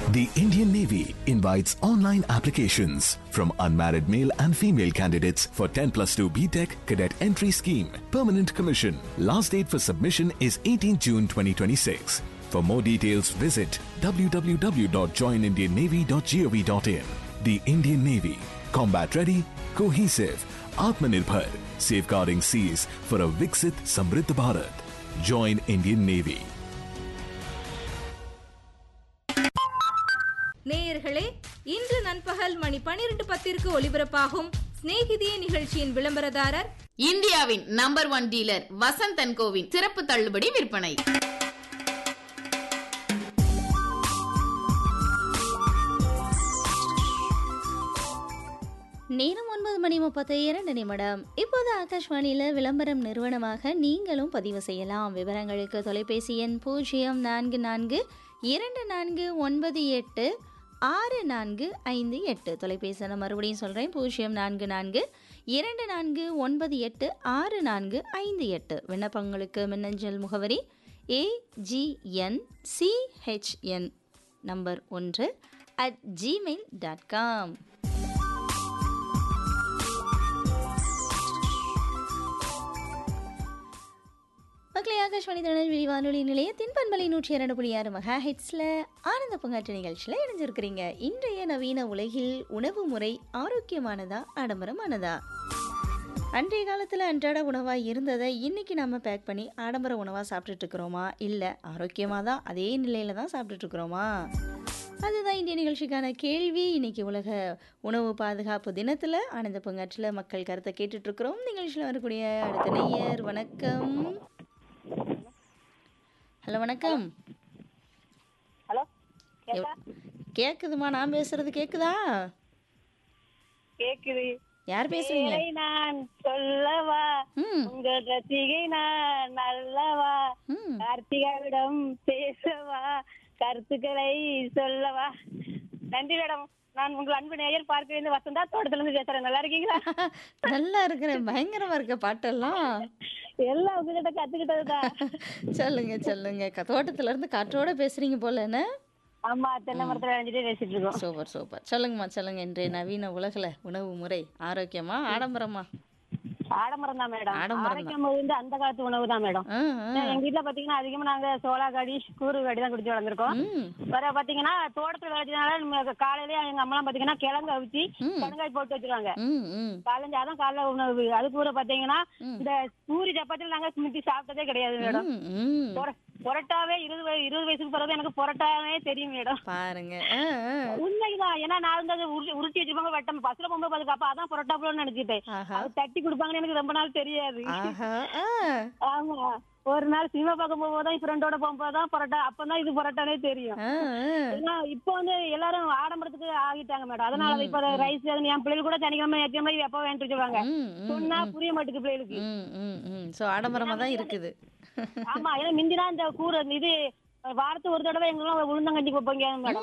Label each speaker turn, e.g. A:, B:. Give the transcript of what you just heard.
A: The Indian Navy invites online applications from unmarried male and female candidates for 10 plus 2 BTEC cadet entry scheme, permanent commission. Last date for submission is 18 June 2026. For more details, visit www.joinindiannavy.gov.in. The Indian Navy, combat ready, cohesive, Atmanirbhar, safeguarding seas for a Viksit Samriddh Bharat. Join Indian Navy.
B: நேயர்களே இன்று நண்பகல் மணி பனிரெண்டு பத்திற்கு ஒலிபரப்பாகும் சிநேகிதியே நிகழ்ச்சியின் விளம்பரதாரர்
C: இந்தியாவின் number one dealer Vasanth and கோவின் சிறப்பு தள்ளுபடி விற்பனை
D: நேரம் ஒன்பது மணி முப்பத்தி இரண்டு நிமிடம் இப்போது ஆகாஷ்வாணியில் விளம்பரம் நிறுவனமாக நீங்களும் பதிவு செய்யலாம் விவரங்களுக்கு தொலைபேசி எண் பூஜ்ஜியம் நான்கு நான்கு இரண்டு நான்கு ஒன்பது எட்டு ஆறு நான்கு ஐந்து எட்டு தொலைபேசி எண்ணை மறுபடியும் சொல்கிறேன் பூஜ்ஜியம் நான்கு நான்கு இரண்டு நான்கு ஒன்பது எட்டு ஆறு நான்கு ஐந்து எட்டு விண்ணப்பங்களுக்கு மின்னஞ்சல் முகவரி ஏஜிஎன் சிஹெச்என் நம்பர் ஒன்று அட் ஜிமெயில் டாட் காம் மக்களே ஆகாஷ்வாணி திருநெல்வேலி வானொலி நிலையத்தின் பண்பலை நூற்றி இரண்டு புள்ளி ஆறு மெகா ஹெட்ஸில் ஆனந்த பங்காற்று நிகழ்ச்சியில் இணைஞ்சிருக்கிறீங்க இன்றைய நவீன உலகில் உணவு முறை ஆரோக்கியமானதா ஆடம்பரமானதா அன்றைய காலத்தில் அன்றாட உணவாக இருந்ததை இன்றைக்கி நம்ம பேக் பண்ணி ஆடம்பர உணவாக சாப்பிட்டுட்டு இருக்கிறோமா இல்லை ஆரோக்கியமாக தான் அதே நிலையில் தான் சாப்பிட்டுட்டு இருக்கிறோமா அதுதான் இந்திய நிகழ்ச்சிக்கான கேள்வி இன்னைக்கு உலக உணவு பாதுகாப்பு தினத்தில் ஆனந்த பங்காற்றில் மக்கள் கருத்தை கேட்டுட்ருக்குறோம் நிகழ்ச்சியில் வரக்கூடிய அடுத்த நேயர் வணக்கம் ஹலோ வணக்கம்
E: ஹலோ
D: எவ்- கேக்குதுமா நான் பேசுறது கேக்குதா
E: கேக்குது
D: யார் பேசுறீங்க
E: பேரை நான் சொல்லவா
D: ம்
E: உங்க ரசிகை நான் நல்லவா
D: ம்
E: கார்த்திகாவிடம் பேசவா கருத்துக்களை சொல்லவா நன்றி மேடம் நான் உங்கள் அன்பு நேயர் பார்க்க வசந்தா தோட்டத்துல இருந்து பேசுறேன் நல்லா இருக்கீங்களா
D: நல்லா இருக்கிறேன் பயங்கரமா இருக்க பாட்டெல்லாம்
E: எல்லாம் உங்ககிட்ட கத்துக்கிட்டதுதான்
D: சொல்லுங்க சொல்லுங்க க- தோட்டத்துல இருந்து காற்றோட பேசுறீங்க போல என்ன
E: ஆமா தென்னை மரத்துல அழிஞ்சிட்டே பேசிட்டு இருக்கோம்
D: சூப்பர் சூப்பர் சொல்லுங்கம்மா சொல்லுங்க இன்றைய நவீன உலகில் உணவு முறை ஆரோக்கியமா ஆடம்பரமா
E: ஆடம்பரம் தான் மேடம்
D: ஆடம்பரம் தான்.
E: ஆரோக்கியம் வந்து அந்த காலத்து உணவு தான் மேடம்
D: ஆ, ஆ.
E: எங்க வீட்டுல பாத்தீங்கன்னா அதிகமா நாங்க சோளா காடி கூறு காடி தான் குடிச்சு வளர்ந்துருக்கோம்
D: ம்
E: வர பாத்தீங்கன்னா தோட்டத்துல விளைச்சதுனால நம்ம காலையிலேயே எங்க அம்மா பாத்தீங்கன்னா கிழங்கு அவிச்சு
D: ம்.
E: கடுங்காய் போட்டு வச்சிருவாங்க
D: ம் ம்
E: காலைஞ்சு அதான் காலைல உணவு அது கூட பாத்தீங்கன்னா
D: ம்.
E: இந்த பூரி சப்பாத்தில நாங்க மித்தி சாப்பிட்டதே கிடையாது மேடம்
D: ம், ம்.
E: பொர- பொரோட்டாவே இருபது வய- இருபது வயசுக்கு பிறகு எனக்கு பொரோட்டாவே தெரியும் மேடம்
D: பாருங்க ஆ, ஆ.
E: உண்மைதான் ஏன்னா நான் வந்து அதை உருட்டி உருட்டி வச்சிருப்பாங்க வெட்டம் பஸ்ல போகும்போது பாத்துக்க அப்ப அதான் பொரோட்டா போலன்னு நினைச்சிட்டேன்
D: ஆஹா
E: அது தட்டி கொடுப்பாங்கன்னு எனக்கு ரொம்ப நாள் தெரியாது
D: ஆஹா ஆ.
E: ஆமா ஒரு நாள் சினிமா பார்க்க போகும்போது தான் ஃப்ரெண்டோட போகும்போது தான் பரோட்டா அப்பதான் இது பரோட்டானே தெரியும்
D: ஆ, ஆ.
E: ஏன்னா இப்போ வந்து எல்லாரும் ஆடம்பரத்துக்கு ஆகிட்டாங்க மேடம் அதனால இப்ப ரைஸ் என் பிள்ளைகள் கூட சனிக்கிழமை ஏற்றிய எப்போ வேண்டு சொல்லுவாங்க
D: ம், ம்,
E: சொன்னா புரிய மாட்டேங்குது பிள்ளைகளுக்கு
D: ம், ம், ம். சோ ஆடம்பரமா தான் இருக்குது
E: ஆமா ஏன்னா மிந்தினா இந்த கூறு இது வாரத்துக்கு ஒரு தடவை எங்களும் உளுந்தங்கஞ்சி வைப்போங்க மேடம்